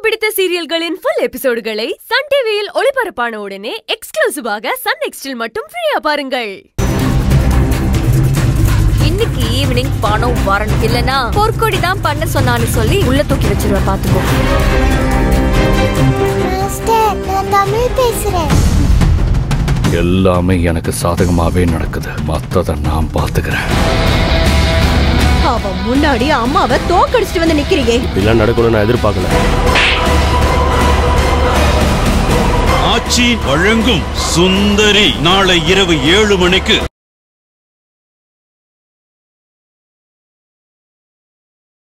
பிடித்த சீரியல்களின் full எபிசோடுகளை Sun டிவியில் ஒளிபரப்பான உடனே எக்ஸ்க்ளூசிவாக சன் நெக்ஸ்டில் மட்டும் ஃப்ரீயா பாருங்கள் இன்னைக்கு ஈவினிங் பணம் வரணும் இல்லனா பொற்கொடி தான் பண்ண சொன்னான்னு சொல்லி உள்ள தூக்கி வச்சிருவ பாத்துக்கோ மாஸ்டர் நான் தமிழ் பேசுறேன் எல்லாமே எனக்கு சாதகமாவே நடக்குது மத்தத நான் பாத்துக்கிறேன் அவ முன்னாடி அம்மாவை தோக்கடிச்சிட்டு வந்து நிக்கிறியே இதெல்லாம் நடக்கணும்னு நான் எதிர்பார்க்கல ஆச்சி வழங்கும் சுந்தரி நாளை இரவு ஏழு மணிக்கு